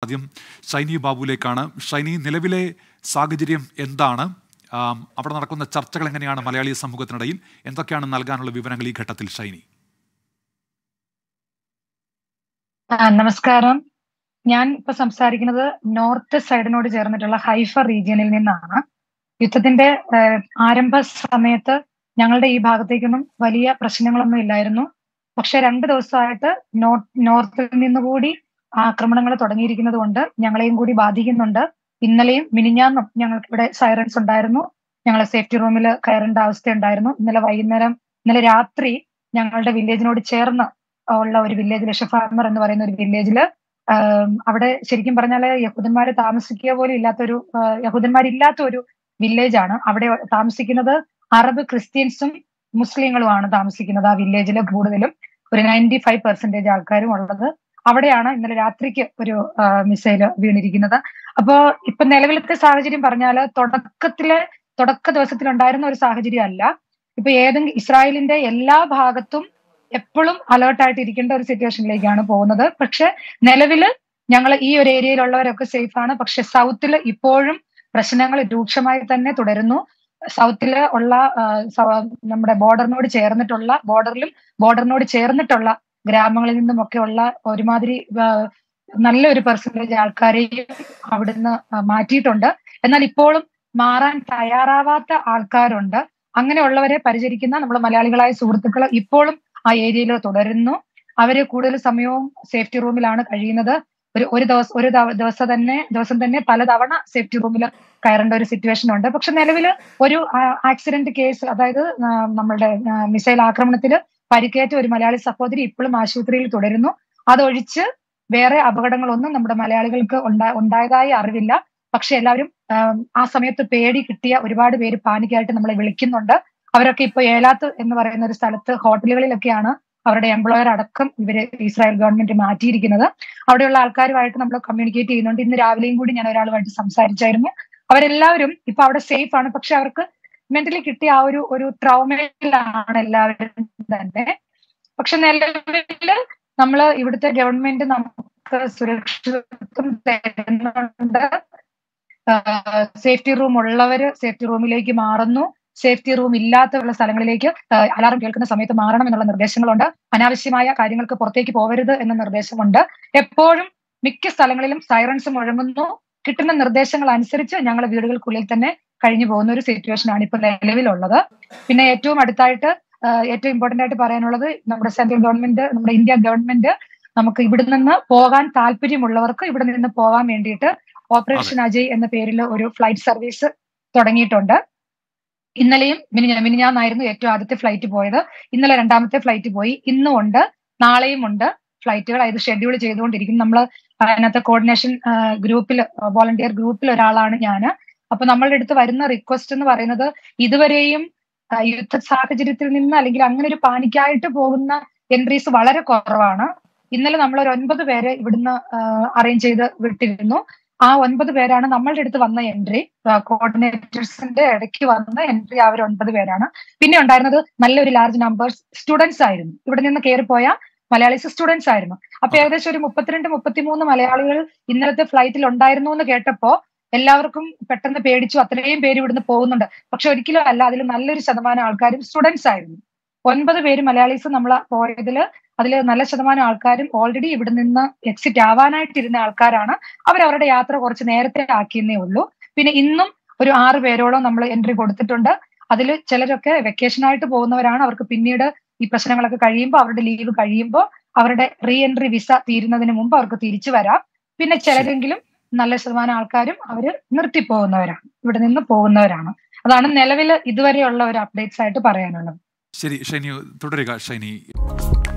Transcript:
ആദ്യം ഷൈനി ബാബുവിലേക്കാണ് ഷൈനി നിലവിലെ സാഹചര്യം എന്താണ് ആം, അവിടെ നടക്കുന്ന ചർച്ചകൾ എങ്ങനെയാണ് മലയാളി സമൂഹത്തിനിടയിൽ എന്തൊക്കെയാണ് നൽകാനുള്ള വിവരങ്ങൾ ഈ ഘട്ടത്തിൽ ഷൈനി ആ, നമസ്കാരം ഞാൻ ഇപ്പൊ സംസാരിക്കുന്നത് നോർത്ത് സൈഡിനോട് ചേർന്നിട്ടുള്ള ഹൈഫ റീജിയനിൽ നിന്നാണ് യുദ്ധത്തിന്റെ ഏഹ്, ആരംഭ സമയത്ത് ഞങ്ങളുടെ ഈ ഭാഗത്തേക്കൊന്നും വലിയ പ്രശ്നങ്ങളൊന്നും ഇല്ലായിരുന്നു പക്ഷെ രണ്ട് ദിവസമായിട്ട് നോ നോർത്തിൽ നിന്നുകൂടി ആക്രമണങ്ങൾ തുടങ്ങിയിരിക്കുന്നത് കൊണ്ട് ഞങ്ങളെയും കൂടി ബാധിക്കുന്നുണ്ട് ഇന്നലെയും മിനിഞ്ഞാന്നും ഞങ്ങൾക്ക് ഇവിടെ സൈറൻസ് ഉണ്ടായിരുന്നു ഞങ്ങളെ സേഫ്റ്റി റൂമിൽ കയറേണ്ട അവസ്ഥ ഉണ്ടായിരുന്നു ഇന്നലെ വൈകുന്നേരം ഇന്നലെ രാത്രി ഞങ്ങളുടെ വില്ലേജിനോട് ചേർന്ന് ഉള്ള ഒരു വില്ലേജിൽ ഷഫാമർ എന്ന് പറയുന്ന ഒരു വില്ലേജില് അവിടെ ശരിക്കും പറഞ്ഞാൽ യഹൂദന്മാര് താമസിക്കുക പോലും ഇല്ലാത്തൊരു യഹൂദന്മാരില്ലാത്ത ഒരു വില്ലേജ് ആണ് അവിടെ താമസിക്കുന്നത് അറബ് ക്രിസ്ത്യൻസും മുസ്ലിങ്ങളുമാണ് താമസിക്കുന്നത് ആ വില്ലേജിൽ കൂടുതലും ഒരു നയൻറ്റി ഫൈവ് പെർസെന്റേജ് ആൾക്കാരും ഉള്ളത് അവിടെയാണ് ഇന്നലെ രാത്രിക്ക് ഒരു മിസൈൽ വീണിരിക്കുന്നത് അപ്പോ ഇപ്പൊ നിലവിലത്തെ സാഹചര്യം പറഞ്ഞാല് തുടക്കത്തിലെ തുടക്ക ദിവസത്തിൽ ഉണ്ടായിരുന്ന ഒരു സാഹചര്യം അല്ല ഇപ്പൊ ഏതെങ്കിലും ഇസ്രായേലിന്റെ എല്ലാ ഭാഗത്തും എപ്പോഴും അലേർട്ടായിട്ട് ഇരിക്കേണ്ട ഒരു സിറ്റുവേഷനിലേക്കാണ് പോകുന്നത് പക്ഷെ നിലവില് ഞങ്ങൾ ഈ ഒരു ഏരിയയിലുള്ളവരൊക്കെ സേഫ് ആണ് പക്ഷെ സൗത്തിൽ ഇപ്പോഴും പ്രശ്നങ്ങൾ രൂക്ഷമായി തന്നെ തുടരുന്നു സൗത്തില് ഉള്ള ആ, സ- നമ്മുടെ ബോർഡറിനോട് ചേർന്നിട്ടുള്ള ബോർഡറിലും ബോർഡറിനോട് ചേർന്നിട്ടുള്ള ഗ്രാമങ്ങളിൽ നിന്നുമൊക്കെ ഉള്ള ഒരുമാതിരി ആ, നല്ലൊരു പെർസെന്റേജ് ആൾക്കാരെയും അവിടുന്ന് ആ, മാറ്റിയിട്ടുണ്ട് എന്നാൽ ഇപ്പോഴും മാറാൻ തയ്യാറാവാത്ത ആൾക്കാരുണ്ട് അങ്ങനെയുള്ളവരെ പരിചരിക്കുന്ന നമ്മുടെ മലയാളികളായ സുഹൃത്തുക്കൾ ഇപ്പോഴും ആ ഏരിയയിൽ തുടരുന്നു അവര് കൂടുതൽ സമയവും സേഫ്റ്റി റൂമിലാണ് കഴിയുന്നത് ഒരു ഒരു ദിവസം ഒരു ദവ- ദിവസം തന്നെ ദിവസം തന്നെ പലതവണ സേഫ്റ്റി റൂമിൽ കയറേണ്ട ഒരു സിറ്റുവേഷൻ ഉണ്ട് പക്ഷെ നിലവിൽ ഒരു ആക്സിഡന്റ് കേസ് അതായത് ആ, നമ്മളുടെ മിസൈൽ ആക്രമണത്തിൽ പരിക്കേറ്റ ഒരു മലയാളി സഹോദരി ഇപ്പോഴും ആശുപത്രിയിൽ തുടരുന്നു അതൊഴിച്ച് വേറെ അപകടങ്ങളൊന്നും നമ്മുടെ മലയാളികൾക്ക് ഉണ്ടാ- ഉണ്ടായതായി അറിവില്ല പക്ഷെ എല്ലാവരും ആം, ആ സമയത്ത് പേടി കിട്ടിയ ഒരുപാട് പേര് പാനിക്കായിട്ട് നമ്മളെ വിളിക്കുന്നുണ്ട് അവരൊക്കെ ഇപ്പൊ ഏലാത്ത് എന്ന് പറയുന്ന ഒരു സ്ഥലത്ത് ഹോട്ടലുകളിലൊക്കെയാണ് അവരുടെ എംപ്ലോയർ അടക്കം ഇവര് ഇസ്രായേൽ ഗവൺമെന്റ് മാറ്റിയിരിക്കുന്നത് അവിടെയുള്ള ആൾക്കാരുമായിട്ട് നമ്മൾ കമ്മ്യൂണിക്കേറ്റ് ചെയ്യുന്നുണ്ട് ഇന്ന് രാവിലെയും കൂടി ഞാൻ ഒരാളുമായിട്ട് സംസാരിച്ചായിരുന്നു അവരെല്ലാവരും ഇപ്പൊ അവിടെ സേഫ് ആണ് പക്ഷെ അവർക്ക് മെന്റലി കിട്ടിയ ആ ഒരു ഒരു ട്രൗമയിലാണ് എല്ലാവരും തന്നെ പക്ഷെ നിലവില് നമ്മള് ഇവിടുത്തെ ഗവൺമെന്റ് നമുക്ക് സുരക്ഷിതത്വം തരുന്നുണ്ട് സേഫ്റ്റി റൂം ഉള്ളവര് സേഫ്റ്റി റൂമിലേക്ക് മാറുന്നു സേഫ്റ്റി റൂം ഇല്ലാത്തുള്ള സ്ഥലങ്ങളിലേക്ക് അലാറം കേൾക്കുന്ന സമയത്ത് മാറണം എന്നുള്ള നിർദ്ദേശങ്ങളുണ്ട് അനാവശ്യമായ കാര്യങ്ങൾക്ക് പുറത്തേക്ക് പോകരുത് എന്ന നിർദ്ദേശമുണ്ട് എപ്പോഴും മിക്ക സ്ഥലങ്ങളിലും സൈറൻസ് മുഴങ്ങുന്നു കിട്ടുന്ന നിർദ്ദേശങ്ങൾ അനുസരിച്ച് ഞങ്ങൾ വീടുകൾക്കുള്ളിൽ തന്നെ കഴിഞ്ഞു പോകുന്ന ഒരു സിറ്റുവേഷൻ ആണ് ഇപ്പൊ നിലവിലുള്ളത് പിന്നെ ഏറ്റവും അടുത്തായിട്ട് ആഹ് ഏറ്റവും ഇമ്പോർട്ടന്റ് ആയിട്ട് പറയാനുള്ളത് നമ്മുടെ സെൻട്രൽ ഗവൺമെന്റ് നമ്മുടെ ഇന്ത്യ ഗവൺമെന്റ് നമുക്ക് ഇവിടെ നിന്ന് പോകാൻ താല്പര്യമുള്ളവർക്ക് ഇവിടെ നിന്ന് പോകാൻ വേണ്ടിയിട്ട് ഓപ്പറേഷൻ അജയ് എന്ന പേരിൽ ഒരു ഫ്ലൈറ്റ് സർവീസ് തുടങ്ങിയിട്ടുണ്ട് ഇന്നലെയും മിനിഞ്ഞ മിനിഞ്ഞാന്നായിരുന്നു ഏറ്റവും ആദ്യത്തെ ഫ്ലൈറ്റ് പോയത് ഇന്നലെ രണ്ടാമത്തെ ഫ്ലൈറ്റ് പോയി ഇന്നും ഉണ്ട് നാളെയും ഉണ്ട് ഫ്ലൈറ്റുകൾ ഇത് ഷെഡ്യൂൾ ചെയ്തുകൊണ്ടിരിക്കും നമ്മൾ അതിനകത്ത് കോർഡിനേഷൻ ഗ്രൂപ്പിൽ വോളണ്ടിയർ ഗ്രൂപ്പിൽ ഒരാളാണ് ഞാൻ അപ്പൊ നമ്മളുടെ അടുത്ത് വരുന്ന റിക്വസ്റ്റ് എന്ന് പറയുന്നത് ഇതുവരെയും ആ, യുദ്ധ സാഹചര്യത്തിൽ നിന്ന് അല്ലെങ്കിൽ അങ്ങനെ ഒരു പാനിക്കായിട്ട് പോകുന്ന എൻട്രീസ് വളരെ കുറവാണ് ഇന്നലെ നമ്മൾ ഒരു ഒൻപത് പേരെ ഇവിടുന്ന് അറേഞ്ച് ചെയ്ത് വിട്ടിരുന്നു ആ ഒൻപത് പേരാണ് നമ്മളുടെ അടുത്ത് വന്ന എൻട്രി കോർഡിനേറ്റേഴ്സിന്റെ ഇടയ്ക്ക് വന്ന എൻട്രി അവർ ഒൻപത് പേരാണ് പിന്നെ ഉണ്ടായിരുന്നത് നല്ലൊരു ലാർജ് നമ്പേഴ്സ് സ്റ്റുഡൻസ് ആയിരുന്നു ഇവിടെ നിന്ന് കയറിപ്പോയ മലയാളീസ് സ്റ്റുഡൻസ് ആയിരുന്നു അപ്പൊ ഏകദേശം ഒരു മുപ്പത്തിരണ്ട് മുപ്പത്തിമൂന്ന് മലയാളികൾ ഇന്നലത്തെ ഫ്ലൈറ്റിൽ ഉണ്ടായിരുന്നു എന്ന് കേട്ടപ്പോ എല്ലാവർക്കും പെട്ടെന്ന് പേടിച്ചു അത്രയും പേര് ഇവിടുന്ന് പോകുന്നുണ്ട് പക്ഷെ ഒരിക്കലും അല്ല അതിൽ നല്ലൊരു ശതമാനം ആൾക്കാരും സ്റ്റുഡൻസ് ആയിരുന്നു ഒൻപത് പേര് മലയാളീസ് നമ്മൾ പോയതിൽ അതിൽ നല്ല ശതമാനം ആൾക്കാരും ഓൾറെഡി ഇവിടെ നിന്ന് എക്സിറ്റ് ആവാനായിട്ടിരുന്ന ആൾക്കാരാണ് അവർ അവരുടെ യാത്ര കുറച്ച് നേരത്തെ ആക്കിയെന്നേ ഉള്ളൂ പിന്നെ ഇന്നും ഒരു ആറ് പേരോളം നമ്മൾ എൻട്രി കൊടുത്തിട്ടുണ്ട് അതിൽ ചിലരൊക്കെ വെക്കേഷൻ ആയിട്ട് പോകുന്നവരാണ് അവർക്ക് പിന്നീട് ഈ പ്രശ്നങ്ങളൊക്കെ കഴിയുമ്പോൾ അവരുടെ ലീവ് കഴിയുമ്പോൾ അവരുടെ റീ എൻട്രി വിസ തീരുന്നതിന് മുമ്പ് അവർക്ക് തിരിച്ചു വരാം പിന്നെ ചിലരെങ്കിലും നല്ല ശതമാനം ആൾക്കാരും അവര് നിർത്തിപ്പോകുന്നവരാണ് ഇവിടെ നിന്ന് പോകുന്നവരാണ് അതാണ് നിലവിൽ ഇതുവരെയുള്ള ഒരു അപ്ഡേറ്റ്സ് ആയിട്ട് പറയാനുള്ളത് ശരി ഷൈനി തുടരുക ഷൈനി